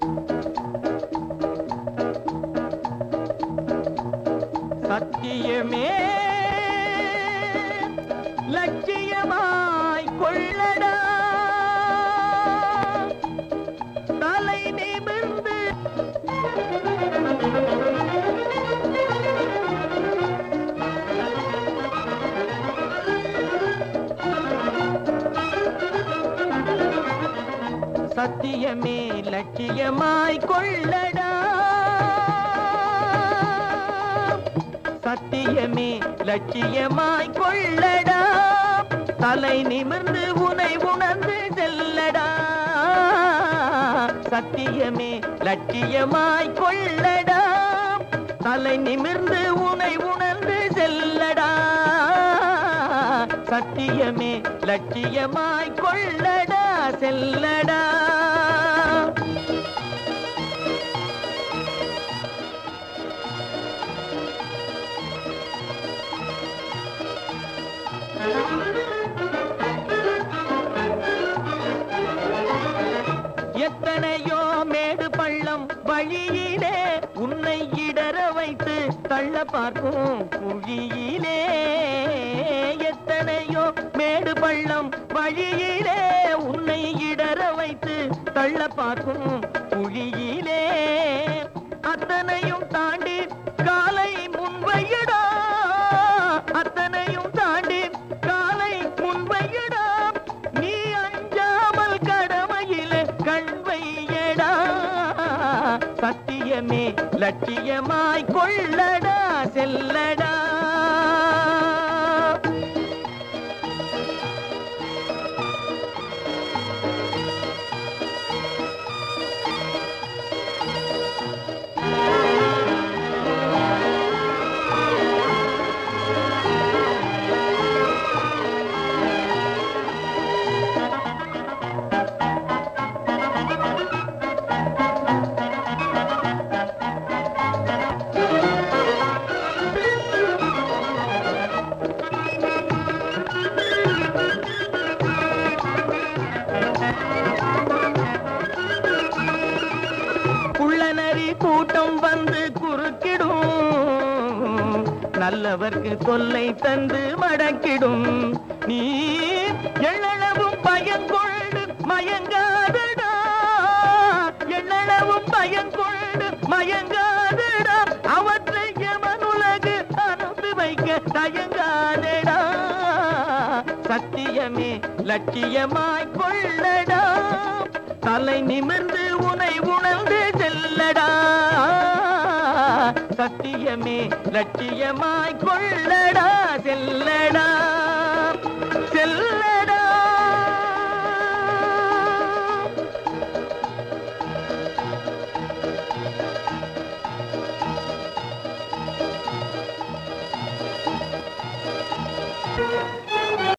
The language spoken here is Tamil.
சத்தியமே லட்சியமாய் கொள்ளடா தலை நிமிர்ந்து சத்தியமே லட்சியமாய் கொள்ளடா சத்தியமே லட்சியமாய் கொள்ளடா தலை நிமிர்ந்து உனை உணர்ந்து செல்லடா சத்தியமே லட்சியமாய் கொள்ளடா தலை நிமிர்ந்து உனை உணர்ந்து செல்லடா சத்தியமே லட்சியமாய் கொள்ளடா செல்லடா எத்தனையோ மேடு பள்ளம் வழியிலே உன்னை இடற வைத்து தள்ள பார்க்கும் குழியிலே எத்தனையோ மேடு பள்ளம் வழியிலே உன்னை இடற வைத்து தள்ள பார்க்கும் குழியிலே அத்தனையும் தாண்டி காலை முன்வையடா அத்தனையும் தாண்டி காலை முன்வையடா நீ அஞ்சாமல் கடமையிலே கண் வையடா சத்தியமே லட்சியமாய் கொள்ளடா செல்லடா குள்ளநரி கூட்டம் வந்து குறுக்கிடும் நல்லவர்க்கு தொல்லை தந்து மடக்கிடும் நீ எள்ளளவும் பயங்கொண்டு மயங்காதடா எள்ளளவும் பயங்கொண்டு மயங்காதடா அவற்றை எமனுலகு அனுப்பி வைக்க தயங்காதடா சத்தியமே லட்சியமாய் கொள்ளடா தலை நிமிர்ந்து உனை உணர்ந்து செல்லடா சத்தியமே லட்சியமாய் கொள்ளடா செல்லடா செல்ல